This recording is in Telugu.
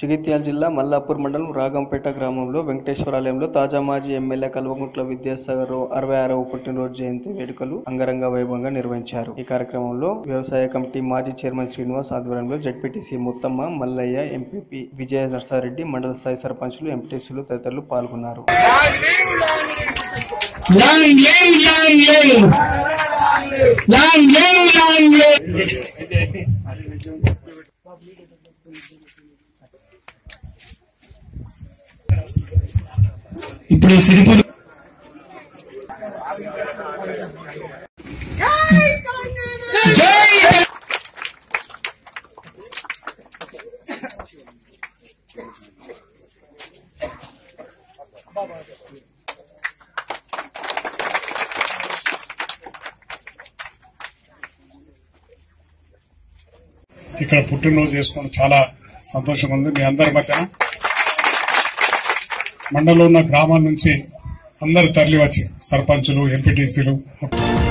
జగిత్యాల జిల్లా మల్లాపూర్ మండలం రాగంపేట గ్రామంలో వెంకటేశ్వరాలయంలో తాజా మాజీ ఎమ్మెల్యే కల్వకుంట్ల విద్యాసాగర్ అరవై ఆరవ పుట్టినరోజు జయంతి వేడుకలు అంగరంగ వైభవంగా నిర్వహించారు ఈ కార్యక్రమంలో వ్యవసాయ కమిటీ మాజీ చైర్మన్ శ్రీనివాస్ ఆధ్వర్యంలో జడ్పీటీసీ ముత్తమ్మ మల్లయ్య ఎంపీపీ విజయ నర్సారెడ్డి మండల స్థాయి సర్పంచులు ఎంపీటీసీలు తదితరులు పాల్గొన్నారు Long live, long live! Long live, long live! ఇప్పుడు సిరిపురు జై ఇక్కడ పుట్టినరోజు చేసుకోవడం చాలా సంతోషంగా ఉంది మీ అందరి మధ్యన మండలంలో ఉన్న గ్రామాల నుంచి అందరు తరలి వచ్చి సర్పంచులు ఎంపీటీసీలు